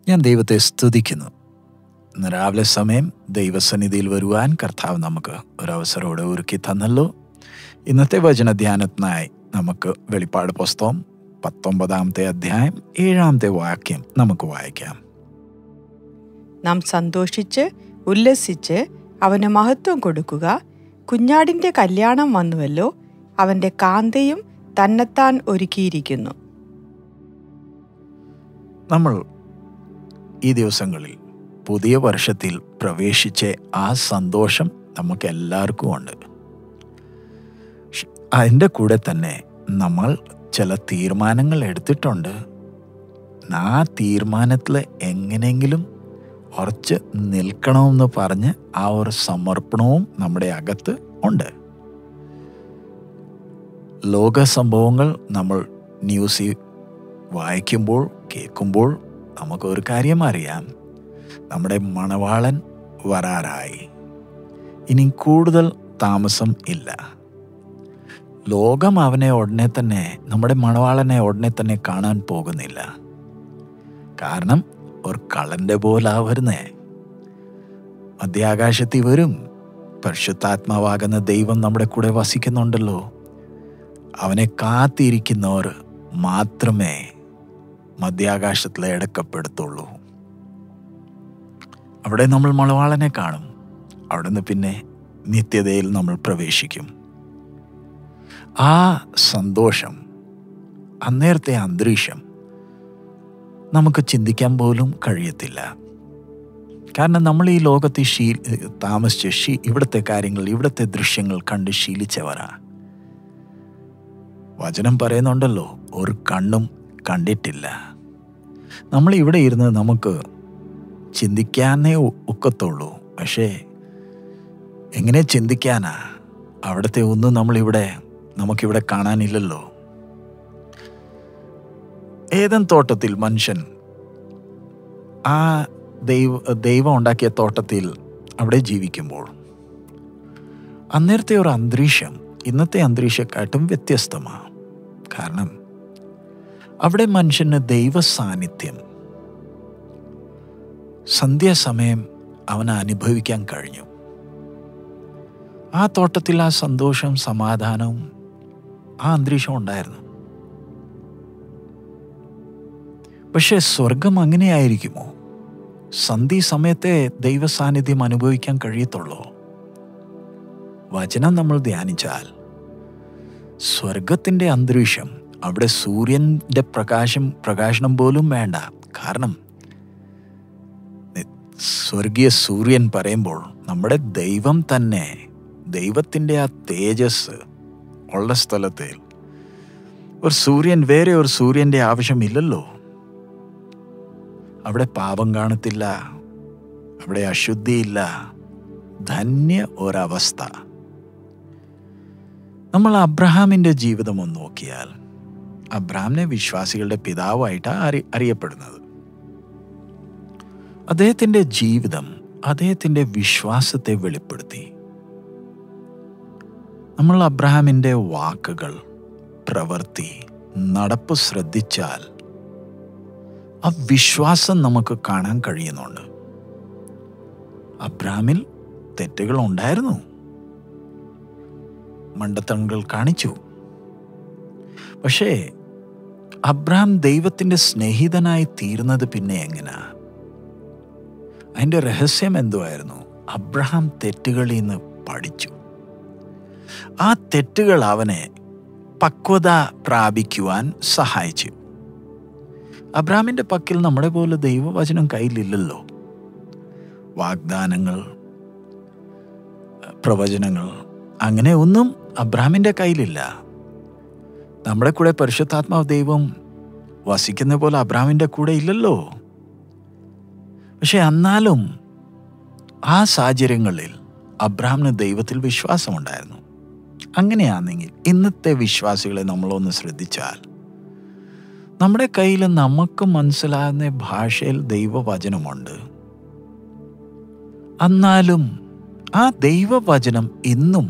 ഞാൻ ദൈവത്തെ സ്തുതിക്കുന്നു ഇന്ന് രാവിലെ സമയം ദൈവസന്നിധിയിൽ വരുവാൻ കർത്താവ് നമുക്ക് ഒരവസരോടെ ഒരുക്കി തന്നല്ലോ ഇന്നത്തെ വചനധ്യാനത്തിനായി നമുക്ക് വെളിപ്പാട് പുസ്തകം പത്തൊമ്പതാമത്തെ അധ്യായം ഏഴാമത്തെ വാക്യം നമുക്ക് വായിക്കാം നാം സന്തോഷിച്ച് ഉല്ലസിച്ച് അവന് മഹത്വം കൊടുക്കുക കുഞ്ഞാടിന്റെ കല്യാണം വന്നുവല്ലോ അവന്റെ കാന്തയും തന്നെത്താൻ ഒരുക്കിയിരിക്കുന്നു നമ്മൾ ഈ ദിവസങ്ങളിൽ പുതിയ വർഷത്തിൽ പ്രവേശിച്ച ആ സന്തോഷം നമുക്ക് എല്ലാവർക്കും ഉണ്ട് ഷ്- അതിൻ്റെ കൂടെ തന്നെ നമ്മൾ ചില തീരുമാനങ്ങൾ എടുത്തിട്ടുണ്ട് ആ തീരുമാനത്തിൽ എങ്ങനെയെങ്കിലും ഉറച്ച് നിൽക്കണമെന്ന് പറഞ്ഞ് ആ ഒരു സമർപ്പണവും നമ്മുടെ അകത്ത് ഉണ്ട് ലോക സംഭവങ്ങൾ നമ്മൾ ന്യൂസിൽ വായിക്കുമ്പോൾ കേൾക്കുമ്പോൾ നമുക്കൊരു കാര്യം അറിയാം നമ്മുടെ മണവാളൻ വരാറായി ഇനി കൂടുതൽ താമസം ഇല്ല ലോകം അവനെ ഉടനെ തന്നെ നമ്മുടെ മണവാളനെ ഉടനെ തന്നെ കാണാൻ പോകുന്നില്ല കാരണം ഒരു കളന്റെ പോലാ വരുന്നേ മധ്യാകാശത്തിൽ വരും പരിശുദ്ധാത്മാവാകുന്ന ദൈവം നമ്മുടെ കൂടെ വസിക്കുന്നുണ്ടല്ലോ അവനെ കാത്തിരിക്കുന്നവർ മാത്രമേ മധ്യാകാശത്തിൽ എടുക്കപ്പെടുത്തുള്ളൂ അവിടെ നമ്മൾ മണവാളനെ കാണും അവിടുന്ന് പിന്നെ നിത്യതയിൽ നമ്മൾ പ്രവേശിക്കും ആ സന്തോഷം അന്നേരത്തെ അന്തരീക്ഷം നമുക്ക് ചിന്തിക്കാൻ പോലും കഴിയത്തില്ല കാരണം നമ്മൾ ഈ ലോകത്ത് ശീ താമസിച്ച് ശീ ഇവിടുത്തെ കാര്യങ്ങൾ ഇവിടുത്തെ ദൃശ്യങ്ങൾ കണ്ട് ശീലിച്ചവരാ വചനം പറയുന്നുണ്ടല്ലോ ഒരു കണ്ണും കണ്ടിട്ടില്ല നമ്മൾ ഇവിടെ ഇരുന്ന് നമുക്ക് ചിന്തിക്കാനേ ഒ- ഒക്കത്തുള്ളൂ പക്ഷേ എങ്ങനെ ചിന്തിക്കാനാ അവിടുത്തെ ഒന്നും നമ്മളിവിടെ നമുക്കിവിടെ കാണാനില്ലല്ലോ ഏതൻ തോട്ടത്തിൽ മനുഷ്യൻ ആ ദൈവ ദൈവം ഉണ്ടാക്കിയ തോട്ടത്തിൽ അവിടെ ജീവിക്കുമ്പോൾ അന്നേരത്തെ ഒരു അന്തരീക്ഷം ഇന്നത്തെ അന്തരീക്ഷക്കാട്ടും വ്യത്യസ്തമാണ് കാരണം അവിടെ മനുഷ്യന് ദൈവ സാന്നിധ്യം സന്ധ്യാസമയം അവന് അനുഭവിക്കാൻ കഴിഞ്ഞു ആ തോട്ടത്തിൽ ആ സന്തോഷം സമാധാനവും ആ അന്തരീക്ഷം ഉണ്ടായിരുന്നു പക്ഷേ സ്വർഗം അങ്ങനെയായിരിക്കുമോ സന്ധി സമയത്തെ ദൈവ സാന്നിധ്യം അനുഭവിക്കാൻ കഴിയത്തുള്ളൂ വചനം നമ്മൾ ധ്യാനിച്ചാൽ സ്വർഗത്തിൻ്റെ അന്തരീക്ഷം അവിടെ സൂര്യൻ്റെ പ്രകാശം പ്രകാശനം പോലും വേണ്ട കാരണം നി- സ്വർഗീയ സൂര്യൻ പറയുമ്പോൾ നമ്മുടെ ദൈവം തന്നെ ദൈവത്തിൻ്റെ ആ തേജസ് ഉള്ള സ്ഥലത്ത് ഒരു സൂര്യൻ വേറെ ഒരു സൂര്യൻ്റെ ആവശ്യമില്ലല്ലോ അവിടെ പാപം കാണത്തില്ല അവിടെ അശുദ്ധിയില്ല ധന്യ ഒരവസ്ഥ നമ്മൾ അബ്രഹാമിൻ്റെ ജീവിതം ഒന്ന് നോക്കിയാൽ അബ്രഹാമിനെ വിശ്വാസികളുടെ പിതാവായിട്ടാണ് അറി അറിയപ്പെടുന്നത് അദ്ദേഹത്തിൻ്റെ ജീവിതം അദ്ദേഹത്തിൻ്റെ വിശ്വാസത്തെ വെളിപ്പെടുത്തി നമ്മൾ അബ്രഹാമിൻ്റെ വാക്കുകൾ പ്രവൃത്തി നടപ്പ് ശ്രദ്ധിച്ചാൽ ആ വിശ്വാസം നമുക്ക് കാണാൻ കഴിയുന്നുണ്ട് അബ്രാമിൽ തെറ്റുകൾ ഉണ്ടായിരുന്നു മണ്ടത്തണങ്ങൾ കാണിച്ചു പക്ഷേ അബ്രാം ദൈവത്തിൻ്റെ സ്നേഹിതനായി തീർന്നത് പിന്നെ എങ്ങനാ അതിൻ്റെ രഹസ്യം എന്തുവായിരുന്നു അബ്രഹാം തെറ്റുകളിൽ നിന്ന് പഠിച്ചു ആ തെറ്റുകൾ അവനെ പക്വത പ്രാപിക്കുവാൻ സഹായിച്ചു അബ്രാമിൻ്റെ പക്കൽ നമ്മുടെ പോലെ ദൈവവചനം കയ്യിലില്ലല്ലോ വാഗ്ദാനങ്ങൾ പ്രവചനങ്ങൾ അങ്ങനെ ഒന്നും അബ്രാമിൻ്റെ കയ്യിലില്ല നമ്മുടെ കൂടെ പരിശുദ്ധാത്മാവ് ദൈവം വസിക്കുന്ന പോലെ അബ്രാമിൻ്റെ കൂടെ ഇല്ലല്ലോ പക്ഷെ എന്നാലും ആ സാഹചര്യങ്ങളിൽ അബ്രാമിന് ദൈവത്തിൽ വിശ്വാസമുണ്ടായിരുന്നു അങ്ങനെയാണെങ്കിൽ ഇന്നത്തെ വിശ്വാസികളെ നമ്മളൊന്ന് ശ്രദ്ധിച്ചാൽ നമ്മുടെ കയ്യിൽ നമുക്ക് മനസ്സിലാകുന്ന ഭാഷയിൽ ദൈവവചനമുണ്ട് എന്നാലും ആ ദൈവവചനം ഇന്നും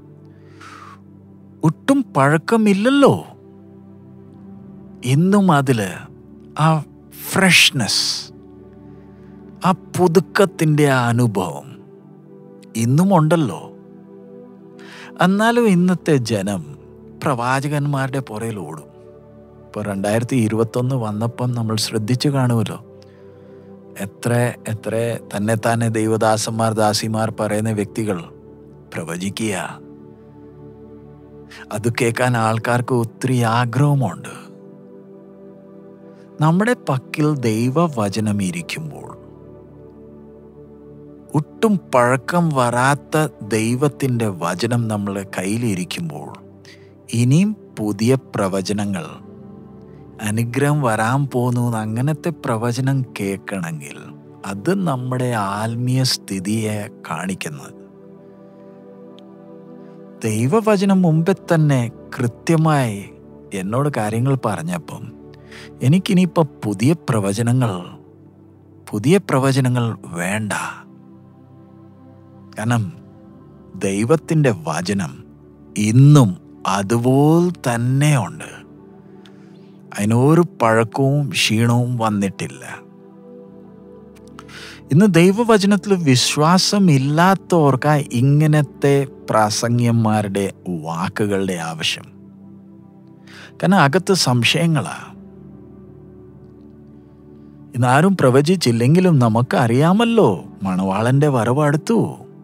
ഒട്ടും പഴക്കമില്ലല്ലോ ഇന്നും അതിൽ ആ ഫ്രഷ്നെസ് ആ പുതുക്കത്തിൻ്റെ ആ അനുഭവം ഇന്നുമുണ്ടല്ലോ എന്നാലും ഇന്നത്തെ ജനം പ്രവാചകന്മാരുടെ പുറയിൽ ഓടും ഇപ്പോൾ രണ്ടായിരത്തി ഇരുപത്തൊന്ന് വന്നപ്പം നമ്മൾ ശ്രദ്ധിച്ചു കാണുമല്ലോ എത്ര എത്ര തന്നെ തന്നെ ദൈവദാസന്മാർ ദാസിമാർ പറയുന്ന വ്യക്തികൾ പ്രവചിക്കുക അത് കേൾക്കാൻ ആൾക്കാർക്ക് ഒത്തിരി ആഗ്രഹമുണ്ട് നമ്മുടെ പക്കിൽ ദൈവവചനം ഇരിക്കുമ്പോൾ ഒട്ടും പഴക്കം വരാത്ത ദൈവത്തിൻ്റെ വചനം നമ്മളെ കയ്യിലിരിക്കുമ്പോൾ ഇനിയും പുതിയ പ്രവചനങ്ങൾ അനുഗ്രഹം വരാൻ പോകുന്നു എന്ന് അങ്ങനത്തെ പ്രവചനം കേൾക്കണമെങ്കിൽ അത് നമ്മുടെ ആത്മീയ സ്ഥിതിയെ കാണിക്കുന്നത് ദൈവവചനം മുമ്പേ തന്നെ കൃത്യമായി എന്നോട് കാര്യങ്ങൾ പറഞ്ഞപ്പം എനിക്കിനിയിപ്പോൾ പുതിയ പ്രവചനങ്ങൾ പുതിയ പ്രവചനങ്ങൾ വേണ്ട കാരണം ദൈവത്തിൻ്റെ വചനം ഇന്നും അതുപോലെ തന്നെ ഉണ്ട് അതിനൊരു പഴക്കവും ക്ഷീണവും വന്നിട്ടില്ല ഇന്ന് ദൈവവചനത്തിൽ വിശ്വാസമില്ലാത്തവർക്ക് ഇങ്ങനത്തെ പ്രാസംഗ്യന്മാരുടെ വാക്കുകളുടെ ആവശ്യം കാരണം അകത്ത് സംശയങ്ങളാ ഇന്നാരും പ്രവചിച്ചില്ലെങ്കിലും നമുക്ക് അറിയാമല്ലോ മണവാളന്റെ വരവ് അടുത്തു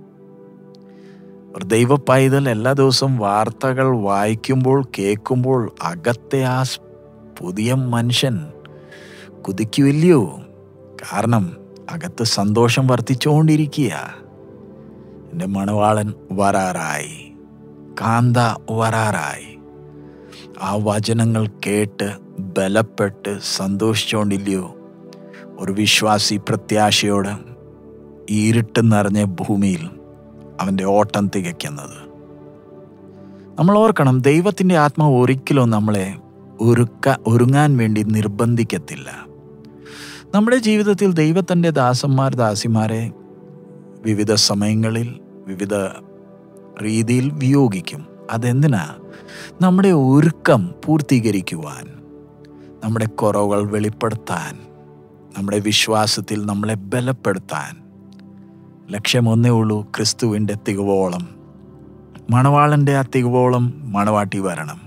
ഒരു ദൈവ പൈതൽ എല്ലാ ദിവസവും വാർത്തകൾ വായിക്കുമ്പോൾ കേൾക്കുമ്പോൾ അകത്തെ ആ സ് പുതിയ മനുഷ്യൻ കുതിക്കുമില്ലയോ കാരണം അകത്ത് സന്തോഷം വർദ്ധിച്ചുകൊണ്ടിരിക്കുക എൻ്റെ മണവാളൻ വരാറായി കാന്ത വരാറായി ആ വചനങ്ങൾ കേട്ട് ബലപ്പെട്ട് സന്തോഷിച്ചുകൊണ്ടില്ലയോ ഒരു വിശ്വാസി പ്രത്യാശയോട് ഈ ഇരുട്ട് നിറഞ്ഞ ഭൂമിയിൽ അവൻ്റെ ഓട്ടം തികയ്ക്കുന്നത് നമ്മൾ ഓർക്കണം ദൈവത്തിൻ്റെ ആത്മാവ് ഒരിക്കലും നമ്മളെ ഒരുക്ക ഒരുങ്ങാൻ വേണ്ടി നിർബന്ധിക്കത്തില്ല നമ്മുടെ ജീവിതത്തിൽ ദൈവത്തിൻ്റെ ദാസന്മാർ ദാസിമാരെ വിവിധ സമയങ്ങളിൽ വിവിധ രീതിയിൽ വിയോഗിക്കും അതെന്തിനാ നമ്മുടെ ഒരുക്കം പൂർത്തീകരിക്കുവാൻ നമ്മുടെ കുറവുകൾ വെളിപ്പെടുത്താൻ നമ്മുടെ വിശ്വാസത്തിൽ നമ്മളെ ബലപ്പെടുത്താൻ ലക്ഷ്യമൊന്നേ ഉള്ളൂ ക്രിസ്തുവിൻ്റെ തികവോളം മണവാളൻ്റെ ആ തികവോളം മണവാട്ടി വരണം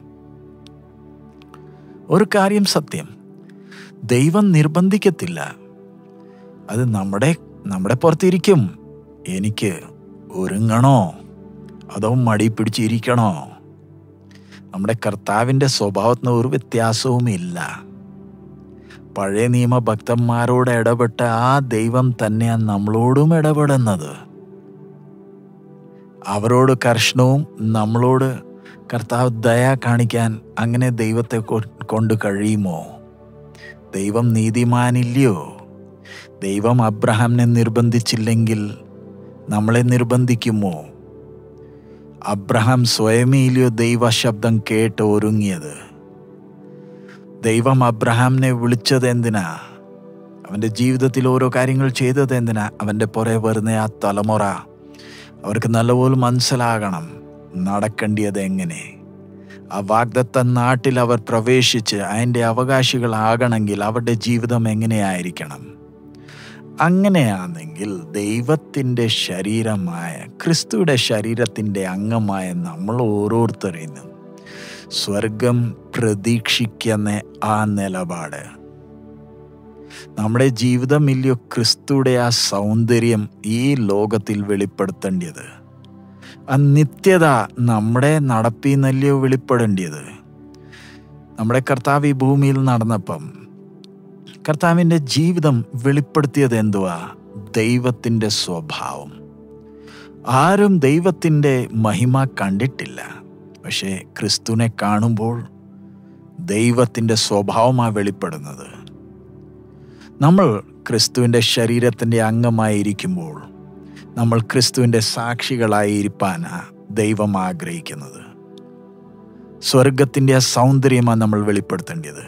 ഒരു കാര്യം സത്യം ദൈവം നിർബന്ധിക്കത്തില്ല അത് നമ്മുടെ നമ്മുടെ പുറത്തിരിക്കും എനിക്ക് ഒരുങ്ങണോ അതോ മടി പിടിച്ചിരിക്കണോ നമ്മുടെ കർത്താവിൻ്റെ സ്വഭാവത്തിന് ഒരു വ്യത്യാസവുമില്ല പഴയ നിയമ ഭക്തന്മാരോട് ഇടപെട്ട ആ ദൈവം തന്നെയാണ് നമ്മളോടും ഇടപെടുന്നത് അവരോട് കർഷണവും നമ്മളോട് കർത്താവ് ദയ കാണിക്കാൻ അങ്ങനെ ദൈവത്തെ കൊ- കൊണ്ട് കഴിയുമോ ദൈവം നീതിമാനില്ലയോ ദൈവം അബ്രഹാമിനെ നിർബന്ധിച്ചില്ലെങ്കിൽ നമ്മളെ നിർബന്ധിക്കുമോ അബ്രഹാം സ്വയമേയില്ലയോ ദൈവ ശബ്ദം കേട്ട് ഒരുങ്ങിയത് ദൈവം അബ്രഹാമിനെ വിളിച്ചത് എന്തിനാ അവൻ്റെ ജീവിതത്തിൽ ഓരോ കാര്യങ്ങൾ ചെയ്തത് എന്തിനാ അവൻ്റെ പുറകെ വരുന്ന ആ തലമുറ അവർക്ക് നല്ലപോലെ മനസ്സിലാകണം നടക്കേണ്ടിയത് എങ്ങനെ ആ വാഗ്ദത്ത നാട്ടിൽ അവർ പ്രവേശിച്ച് അതിൻ്റെ അവകാശികളാകണമെങ്കിൽ അവരുടെ ജീവിതം എങ്ങനെയായിരിക്കണം അങ്ങനെയാണെങ്കിൽ ദൈവത്തിൻ്റെ ശരീരമായ ക്രിസ്തുയുടെ ശരീരത്തിൻ്റെ അംഗമായ നമ്മൾ ഓരോരുത്തരെയും സ്വർഗം പ്രതീക്ഷിക്കുന്ന ആ നിലപാട് നമ്മുടെ ജീവിതമില്ലയോ ക്രിസ്തുയുടെ ആ സൗന്ദര്യം ഈ ലോകത്തിൽ വെളിപ്പെടുത്തേണ്ടത് ആ നിത്യത നമ്മുടെ നടപ്പിന്നല്ലയോ വെളിപ്പെടേണ്ടത് നമ്മുടെ കർത്താവ് ഈ ഭൂമിയിൽ നടന്നപ്പം കർത്താവിൻ്റെ ജീവിതം വെളിപ്പെടുത്തിയത് എന്തുവാ ദൈവത്തിൻ്റെ സ്വഭാവം ആരും ദൈവത്തിൻ്റെ മഹിമ കണ്ടിട്ടില്ല പക്ഷേ ക്രിസ്തുവിനെ കാണുമ്പോൾ ദൈവത്തിൻ്റെ സ്വഭാവമാണ് വെളിപ്പെടുന്നത് നമ്മൾ ക്രിസ്തുവിൻ്റെ ശരീരത്തിൻ്റെ അംഗമായിരിക്കുമ്പോൾ നമ്മൾ ക്രിസ്തുവിൻ്റെ സാക്ഷികളായി ഇരിപ്പാനാ ദൈവം ആഗ്രഹിക്കുന്നത് സ്വർഗത്തിൻ്റെ ആ സൗന്ദര്യമാണ് നമ്മൾ വെളിപ്പെടുത്തേണ്ടത്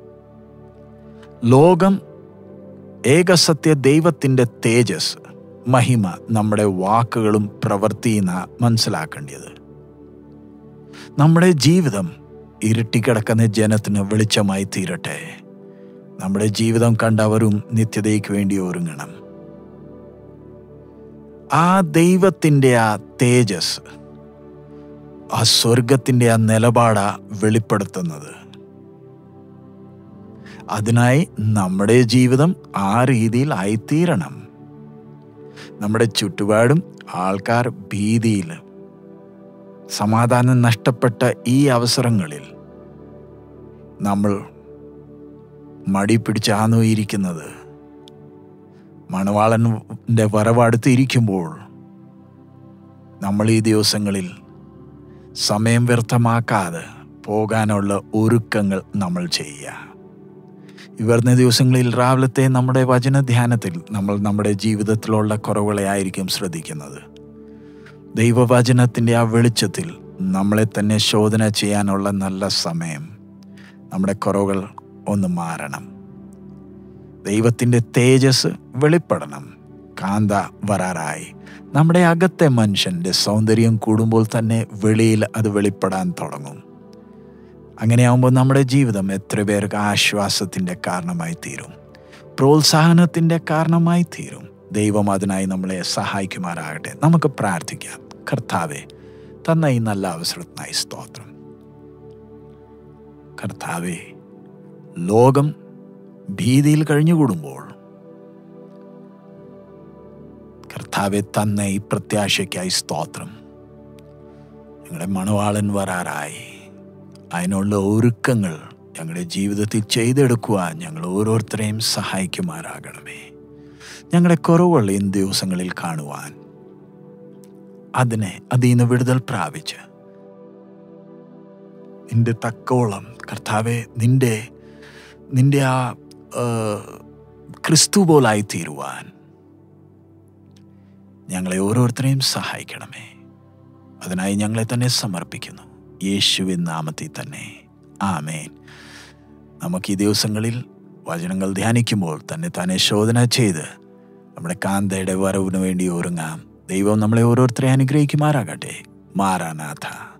ലോകം ഏകസത്യ ദൈവത്തിൻ്റെ തേജസ് മഹിമ നമ്മുടെ വാക്കുകളും പ്രവൃത്തിയുന്ന മനസ്സിലാക്കേണ്ടത് നമ്മുടെ ജീവിതം ഇരുട്ടിക്കിടക്കുന്ന ജനത്തിന് വെളിച്ചമായി തീരട്ടെ നമ്മുടെ ജീവിതം കണ്ടവരും നിത്യതയ്ക്ക് വേണ്ടി ഒരുങ്ങണം ആ ദൈവത്തിൻ്റെ ആ തേജസ് ആ സ്വർഗത്തിൻ്റെ ആ നിലപാടാ വെളിപ്പെടുത്തുന്നത് അതിനായി നമ്മുടെ ജീവിതം ആ രീതിയിൽ ആയിത്തീരണം നമ്മുടെ ചുറ്റുപാടും ആൾക്കാർ ഭീതിയിൽ സമാധാനം നഷ്ടപ്പെട്ട ഈ അവസരങ്ങളിൽ നമ്മൾ മടി പിടിച്ചാണോ ഇരിക്കുന്നത് മണവാളൻ്റെ വരവടുത്ത് ഇരിക്കുമ്പോൾ നമ്മൾ ഈ ദിവസങ്ങളിൽ സമയം വ്യർത്ഥമാക്കാതെ പോകാനുള്ള ഒരുക്കങ്ങൾ നമ്മൾ ചെയ്യുക ഈ വരുന്ന ദിവസങ്ങളിൽ രാവിലത്തെ നമ്മുടെ വചനധ്യാനത്തിൽ നമ്മൾ നമ്മുടെ ജീവിതത്തിലുള്ള കുറവുകളെ ആയിരിക്കും ശ്രദ്ധിക്കുന്നത് ദൈവവചനത്തിൻ്റെ ആ വെളിച്ചത്തിൽ നമ്മളെ തന്നെ ശോധന ചെയ്യാനുള്ള നല്ല സമയം നമ്മുടെ കുറവുകൾ ഒന്ന് മാറണം ദൈവത്തിൻ്റെ തേജസ് വെളിപ്പെടണം കാന്ത വരാറായി നമ്മുടെ അകത്തെ മനുഷ്യൻ്റെ സൗന്ദര്യം കൂടുമ്പോൾ തന്നെ വെളിയിൽ അത് വെളിപ്പെടാൻ തുടങ്ങും അങ്ങനെയാവുമ്പോൾ നമ്മുടെ ജീവിതം എത്ര പേർക്ക് ആശ്വാസത്തിൻ്റെ കാരണമായി തീരും പ്രോത്സാഹനത്തിൻ്റെ കാരണമായി തീരും ദൈവം അതിനായി നമ്മളെ സഹായിക്കുമാറാകട്ടെ നമുക്ക് പ്രാർത്ഥിക്കാം കർത്താവെ തന്ന ഈ നല്ല അവസരത്തിനായി സ്തോത്രം കർത്താവെ ലോകം ഭീതിയിൽ കഴിഞ്ഞുകൂടുമ്പോൾ കർത്താവെ തന്ന ഈ പ്രത്യാശയ്ക്കായി സ്തോത്രം ഞങ്ങളുടെ മണവാളൻ വരാറായി അതിനുള്ള ഒരുക്കങ്ങൾ ഞങ്ങളുടെ ജീവിതത്തിൽ ചെയ്തെടുക്കുവാൻ ഞങ്ങൾ ഓരോരുത്തരെയും സഹായിക്കുമാറാകണമേ ഞങ്ങളുടെ കുറവുകൾ ഈ ദിവസങ്ങളിൽ കാണുവാൻ അതിനെ അതിൽ നിന്ന് വിടുതൽ പ്രാപിച്ച് നിന്റെ തക്കോളം കർത്താവെ നിന്റെ നിന്റെ ആ ആ, ക്രിസ്തു പോലായി തീരുവാൻ ഞങ്ങളെ ഓരോരുത്തരെയും സഹായിക്കണമേ അതിനായി ഞങ്ങളെ തന്നെ സമർപ്പിക്കുന്നു യേശുവിൻ നാമത്തിൽ തന്നെ ആമേൻ നമുക്ക് ഈ ദിവസങ്ങളിൽ വചനങ്ങൾ ധ്യാനിക്കുമ്പോൾ തന്നെ തന്നെ ശോധന ചെയ്ത് നമ്മുടെ കാന്തയുടെ വരവിന് വേണ്ടി ഒരുങ്ങാം ദൈവം നമ്മളെ ഓരോരുത്തരെ അനുഗ്രഹിക്കുമാറാകട്ടെ മാറാനാഥ